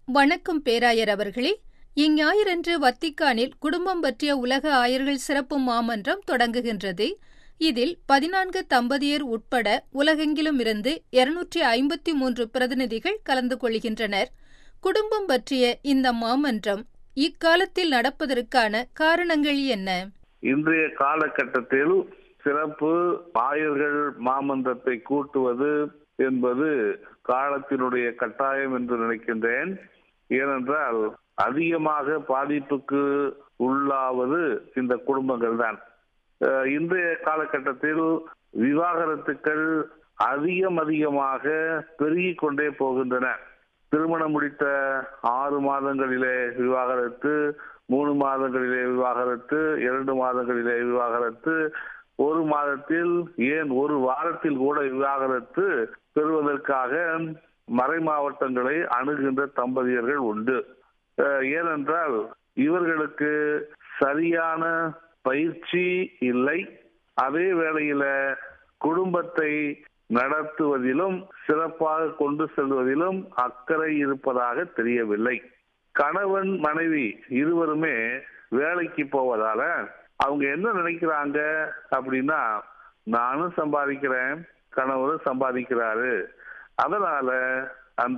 வணக்கம் பேராயர் அவர்களே இஞ்ஞாயிறன்று வத்திக்கானில் குடும்பம் பற்றிய உலக ஆயர்கள் சிறப்பு மாமன்றம் தொடங்குகின்றது இதில் பதினான்கு தம்பதியர் உட்பட உலகெங்கிலும் இருந்து இருநூற்றி ஐம்பத்தி மூன்று பிரதிநிதிகள் கலந்து கொள்கின்றனர் குடும்பம் பற்றிய இந்த மாமன்றம் இக்காலத்தில் நடப்பதற்கான காரணங்கள் என்ன இன்றைய காலகட்டத்தில் சிறப்பு ஆயர்கள் மாமன்றத்தை கூட்டுவது என்பது காலத்தினுடைய கட்டாயம் என்று நினைக்கின்றேன் ஏனென்றால் அதிகமாக பாதிப்புக்கு உள்ளாவது இந்த குடும்பங்கள் தான் இன்றைய காலகட்டத்தில் விவாகரத்துக்கள் அதிகம் அதிகமாக பெருகிக் கொண்டே போகின்றன திருமணம் முடித்த ஆறு மாதங்களிலே விவாகரத்து மூணு மாதங்களிலே விவாகரத்து இரண்டு மாதங்களிலே விவாகரத்து ஒரு மாதத்தில் ஏன் ஒரு வாரத்தில் கூட விவாகரத்து பெறுவதற்காக மறை மாவட்டங்களை அணுகின்ற தம்பதியர்கள் உண்டு ஏனென்றால் இவர்களுக்கு சரியான பயிற்சி இல்லை அதே வேளையில குடும்பத்தை நடத்துவதிலும் சிறப்பாக கொண்டு செல்வதிலும் அக்கறை இருப்பதாக தெரியவில்லை கணவன் மனைவி இருவருமே வேலைக்கு போவதால அவங்க என்ன நினைக்கிறாங்க அப்படின்னா நானும் சம்பாதிக்கிறேன் கணவரும் சம்பாதிக்கிறாரு அதனால அந்த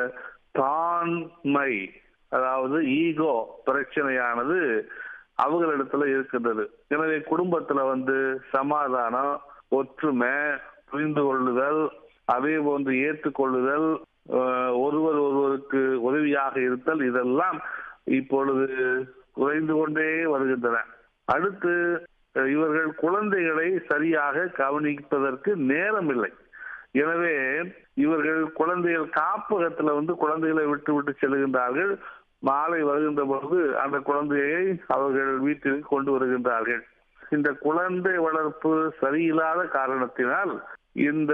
தான்மை அதாவது ஈகோ பிரச்சனையானது அவங்களிடத்துல இருக்கின்றது எனவே குடும்பத்துல வந்து சமாதானம் ஒற்றுமை புரிந்து கொள்ளுதல் அதே போன்று ஏற்றுக்கொள்ளுதல் ஒருவர் ஒருவருக்கு உதவியாக இருத்தல் இதெல்லாம் இப்பொழுது குறைந்து கொண்டே வருகின்றன அடுத்து இவர்கள் குழந்தைகளை சரியாக கவனிப்பதற்கு நேரம் இல்லை எனவே இவர்கள் குழந்தைகள் காப்பகத்துல வந்து குழந்தைகளை விட்டு விட்டு செல்கின்றார்கள் மாலை வருகின்ற பொழுது அந்த குழந்தையை அவர்கள் வீட்டிற்கு கொண்டு வருகின்றார்கள் இந்த குழந்தை வளர்ப்பு சரியில்லாத காரணத்தினால் இந்த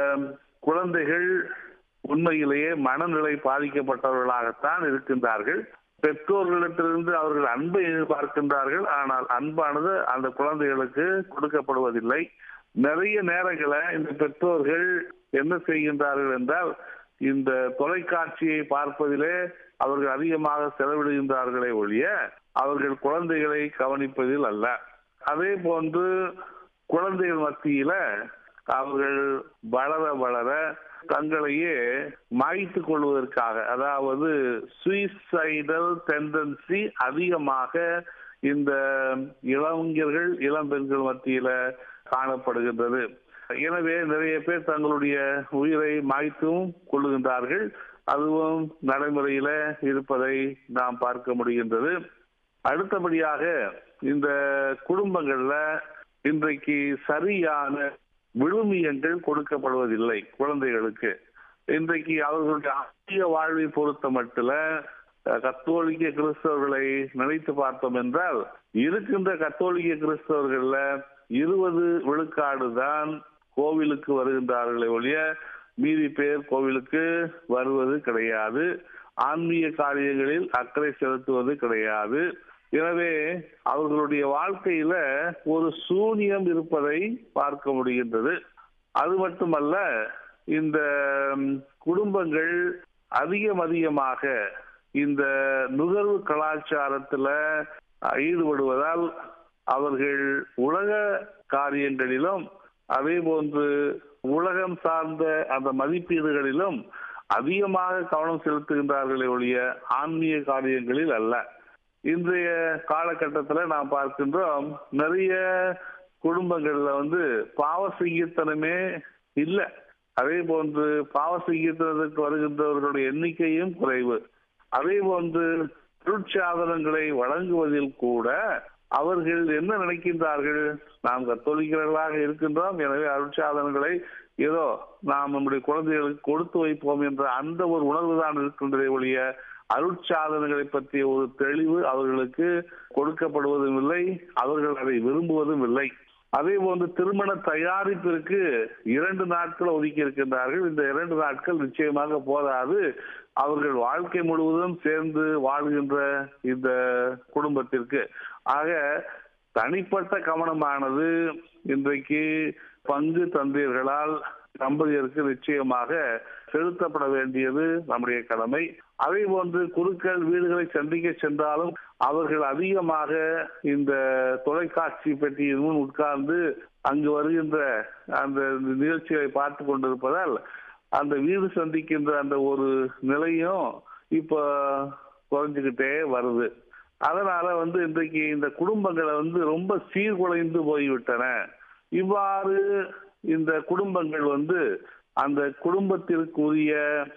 குழந்தைகள் உண்மையிலேயே மனநிலை பாதிக்கப்பட்டவர்களாகத்தான் இருக்கின்றார்கள் பெற்றோர்களிடத்திலிருந்து அவர்கள் அன்பை எதிர்பார்க்கின்றார்கள் ஆனால் அன்பானது அந்த குழந்தைகளுக்கு கொடுக்கப்படுவதில்லை நிறைய நேரங்களை இந்த பெற்றோர்கள் என்ன செய்கின்றார்கள் என்றால் இந்த தொலைக்காட்சியை பார்ப்பதிலே அவர்கள் அதிகமாக செலவிடுகின்றார்களே ஒழிய அவர்கள் குழந்தைகளை கவனிப்பதில் அல்ல அதே போன்று குழந்தைகள் மத்தியில அவர்கள் வளர வளர தங்களையே மாய்த்து கொள்வதற்காக அதாவது சுயசைடல் டெண்டன்சி அதிகமாக இந்த இளைஞர்கள் இளம் பெண்கள் மத்தியில காணப்படுகின்றது எனவே நிறைய பேர் தங்களுடைய உயிரை மாய்த்தும் கொள்ளுகின்றார்கள் அதுவும் நடைமுறையில இருப்பதை நாம் பார்க்க முடிகின்றது அடுத்தபடியாக இந்த குடும்பங்கள்ல இன்றைக்கு சரியான விழுமியங்கள் கொடுக்கப்படுவதில்லை குழந்தைகளுக்கு இன்றைக்கு அவர்களுடைய ஆசிய வாழ்வை பொறுத்த மட்டும் கத்தோலிக்க கிறிஸ்தவர்களை நினைத்து பார்த்தோம் என்றால் இருக்கின்ற கத்தோலிக்க கிறிஸ்தவர்கள்ல இருபது விழுக்காடு தான் கோவிலுக்கு வருகின்றார்களே ஒழிய மீதி பேர் கோவிலுக்கு வருவது கிடையாது ஆன்மீக காரியங்களில் அக்கறை செலுத்துவது கிடையாது எனவே அவர்களுடைய வாழ்க்கையில ஒரு சூனியம் இருப்பதை பார்க்க முடிகின்றது அது மட்டுமல்ல இந்த குடும்பங்கள் அதிகம் அதிகமாக இந்த நுகர்வு கலாச்சாரத்துல ஈடுபடுவதால் அவர்கள் உலக காரியங்களிலும் அதே போன்று உலகம் சார்ந்த அந்த மதிப்பீடுகளிலும் அதிகமாக கவனம் செலுத்துகின்றார்களே ஒழிய ஆன்மீக காரியங்களில் அல்ல இன்றைய காலகட்டத்துல நாம் பார்க்கின்றோம் நிறைய குடும்பங்கள்ல வந்து பாவ செய்யத்தனமே இல்லை அதே போன்று பாவ செய்யத்தனத்துக்கு வருகின்றவர்களுடைய எண்ணிக்கையும் குறைவு அதே போன்று பொருட்சாதனங்களை வழங்குவதில் கூட அவர்கள் என்ன நினைக்கின்றார்கள் நாம் கத்தோலிக்கிறவர்களாக இருக்கின்றோம் எனவே அருட்சாதனங்களை ஏதோ நாம் நம்முடைய குழந்தைகளுக்கு கொடுத்து வைப்போம் என்ற அந்த ஒரு உணர்வு தான் இருக்கின்றதை ஒழிய அருட்சாதனங்களை பற்றிய ஒரு தெளிவு அவர்களுக்கு கொடுக்கப்படுவதும் இல்லை அவர்கள் அதை விரும்புவதும் இல்லை அதே போன்று திருமண தயாரிப்பிற்கு இரண்டு நாட்கள் ஒதுக்கி இருக்கின்றார்கள் இந்த இரண்டு நாட்கள் நிச்சயமாக போதாது அவர்கள் வாழ்க்கை முழுவதும் சேர்ந்து வாழ்கின்ற இந்த குடும்பத்திற்கு ஆக தனிப்பட்ட கவனமானது இன்றைக்கு பங்கு தந்தையர்களால் தம்பதியருக்கு நிச்சயமாக செலுத்தப்பட வேண்டியது நம்முடைய கடமை அதே போன்று குருக்கள் வீடுகளை சந்திக்க சென்றாலும் அவர்கள் அதிகமாக இந்த தொலைக்காட்சி பெட்டியின் முன் உட்கார்ந்து அங்கு வருகின்ற அந்த நிகழ்ச்சிகளை பார்த்து கொண்டிருப்பதால் அந்த வீடு சந்திக்கின்ற அந்த ஒரு நிலையும் இப்ப குறைஞ்சுக்கிட்டே வருது அதனால வந்து இன்றைக்கு இந்த குடும்பங்களை வந்து ரொம்ப சீர்குலைந்து போய்விட்டன இவ்வாறு இந்த குடும்பங்கள் வந்து அந்த குடும்பத்திற்குரிய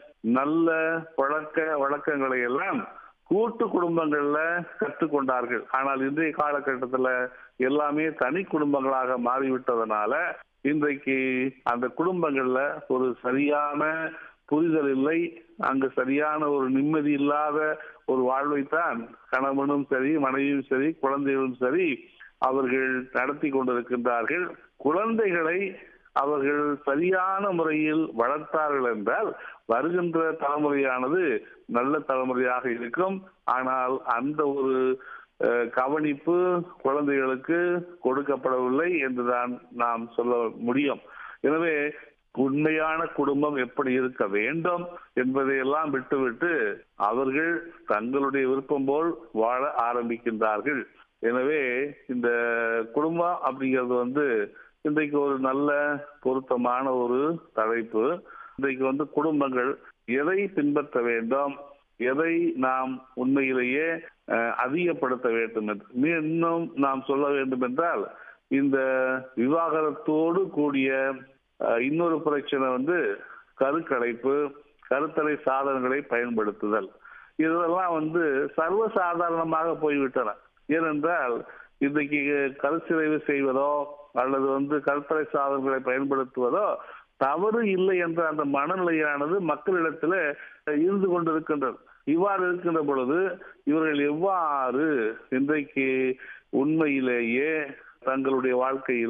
நல்ல பழக்க வழக்கங்களை எல்லாம் கூட்டு குடும்பங்கள்ல கற்றுக்கொண்டார்கள் ஆனால் இன்றைய காலகட்டத்துல எல்லாமே தனி குடும்பங்களாக மாறிவிட்டதுனால இன்றைக்கு அந்த குடும்பங்கள்ல ஒரு சரியான புரிதல் இல்லை அங்கு சரியான ஒரு நிம்மதி இல்லாத ஒரு வாழ்வைத்தான் கணவனும் சரி மனைவியும் சரி குழந்தைகளும் சரி அவர்கள் நடத்தி கொண்டிருக்கின்றார்கள் குழந்தைகளை அவர்கள் சரியான முறையில் வளர்த்தார்கள் என்றால் வருகின்ற தலைமுறையானது நல்ல தலைமுறையாக இருக்கும் ஆனால் அந்த ஒரு கவனிப்பு குழந்தைகளுக்கு கொடுக்கப்படவில்லை என்றுதான் நாம் சொல்ல முடியும் எனவே உண்மையான குடும்பம் எப்படி இருக்க வேண்டும் என்பதையெல்லாம் விட்டுவிட்டு அவர்கள் தங்களுடைய விருப்பம் போல் வாழ ஆரம்பிக்கின்றார்கள் எனவே இந்த குடும்பம் அப்படிங்கிறது வந்து இன்றைக்கு ஒரு நல்ல பொருத்தமான ஒரு தலைப்பு இன்றைக்கு வந்து குடும்பங்கள் எதை பின்பற்ற வேண்டும் எதை நாம் உண்மையிலேயே அதிகப்படுத்த வேண்டும் என்று இன்னும் நாம் சொல்ல வேண்டும் என்றால் இந்த விவாகரத்தோடு கூடிய இன்னொரு பிரச்சனை வந்து கருக்கலைப்பு கருத்தடை சாதனங்களை பயன்படுத்துதல் இதெல்லாம் வந்து சர்வசாதாரணமாக போய்விட்டன ஏனென்றால் இன்றைக்கு கருச்சிதைவு செய்வதோ அல்லது வந்து கருத்தடை சாதனங்களை பயன்படுத்துவதோ தவறு இல்லை என்ற அந்த மனநிலையானது மக்களிடத்துல இருந்து கொண்டிருக்கின்றது இவ்வாறு இருக்கின்ற பொழுது இவர்கள் எவ்வாறு இன்றைக்கு உண்மையிலேயே தங்களுடைய வாழ்க்கையில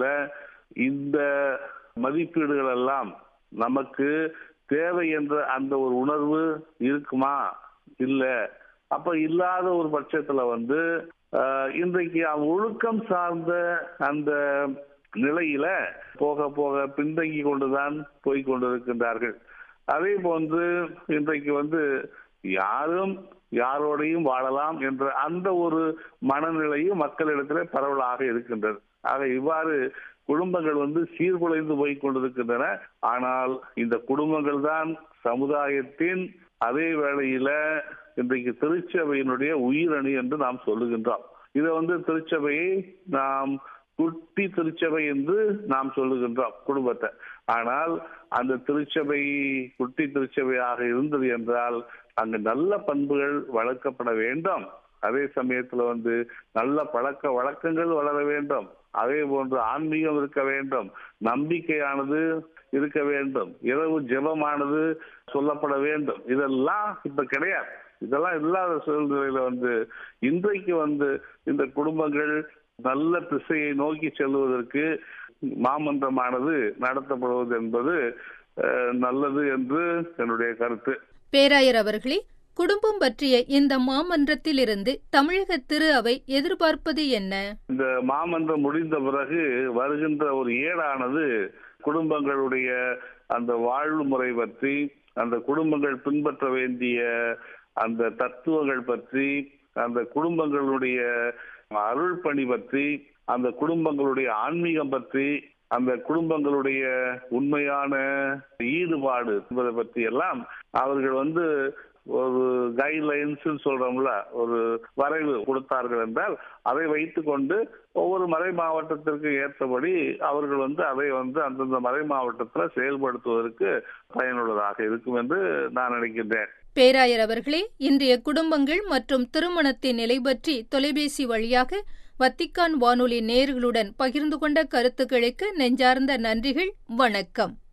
இந்த மதிப்பீடுகள் எல்லாம் நமக்கு தேவை என்ற அந்த ஒரு உணர்வு இருக்குமா இல்ல அப்ப இல்லாத ஒரு பட்சத்துல வந்து இன்றைக்கு ஒழுக்கம் சார்ந்த அந்த நிலையில போக போக பின்தங்கி கொண்டுதான் போய் கொண்டிருக்கின்றார்கள் அதே போன்று இன்றைக்கு வந்து யாரும் யாரோடையும் வாழலாம் என்ற அந்த ஒரு மனநிலையும் மக்களிடத்திலே பரவலாக இருக்கின்றது ஆக இவ்வாறு குடும்பங்கள் வந்து சீர்குலைந்து போய் கொண்டிருக்கின்றன ஆனால் இந்த குடும்பங்கள் தான் சமுதாயத்தின் அதே வேளையில இன்றைக்கு திருச்சபையினுடைய உயிரணி என்று நாம் சொல்லுகின்றோம் இதை வந்து திருச்சபையை நாம் குட்டி திருச்சபை என்று நாம் சொல்லுகின்றோம் குடும்பத்தை ஆனால் அந்த திருச்சபை குட்டி திருச்சபையாக இருந்தது என்றால் அங்கு நல்ல பண்புகள் வளர்க்கப்பட வேண்டும் அதே சமயத்துல வந்து நல்ல பழக்க வழக்கங்கள் வளர வேண்டும் அதே போன்று ஆன்மீகம் இருக்க வேண்டும் நம்பிக்கையானது இருக்க வேண்டும் இரவு ஜெபமானது சொல்லப்பட வேண்டும் இதெல்லாம் இப்ப கிடையாது இதெல்லாம் இல்லாத சூழ்நிலையில வந்து இன்றைக்கு வந்து இந்த குடும்பங்கள் நல்ல திசையை நோக்கி செல்வதற்கு மாமன்றமானது நடத்தப்படுவது என்பது நல்லது என்று என்னுடைய கருத்து பேராயர் அவர்களே குடும்பம் பற்றிய இந்த மாமன்றத்தில் இருந்து தமிழக திரு அவை எதிர்பார்ப்பது என்ன இந்த மாமன்றம் முடிந்த பிறகு வருகின்ற ஒரு ஏடானது குடும்பங்களுடைய அந்த வாழ்வு முறை பற்றி அந்த குடும்பங்கள் பின்பற்ற வேண்டிய அந்த தத்துவங்கள் பற்றி அந்த குடும்பங்களுடைய அருள் பணி பற்றி அந்த குடும்பங்களுடைய ஆன்மீகம் பற்றி அந்த குடும்பங்களுடைய உண்மையான ஈடுபாடு என்பதை பற்றி எல்லாம் அவர்கள் வந்து ஒரு கைட்லைன்ஸ் சொல்றோம்ல ஒரு வரைவு கொடுத்தார்கள் என்றால் அதை வைத்துக்கொண்டு ஒவ்வொரு மறை மாவட்டத்திற்கு ஏற்றபடி அவர்கள் வந்து அதை வந்து அந்தந்த மறை மாவட்டத்தில் செயல்படுத்துவதற்கு பயனுள்ளதாக இருக்கும் என்று நான் நினைக்கின்றேன் பேராயர் அவர்களே இன்றைய குடும்பங்கள் மற்றும் திருமணத்தின் நிலை பற்றி தொலைபேசி வழியாக வத்திக்கான் வானொலி நேர்களுடன் பகிர்ந்து கொண்ட கருத்துக்களுக்கு நெஞ்சார்ந்த நன்றிகள் வணக்கம்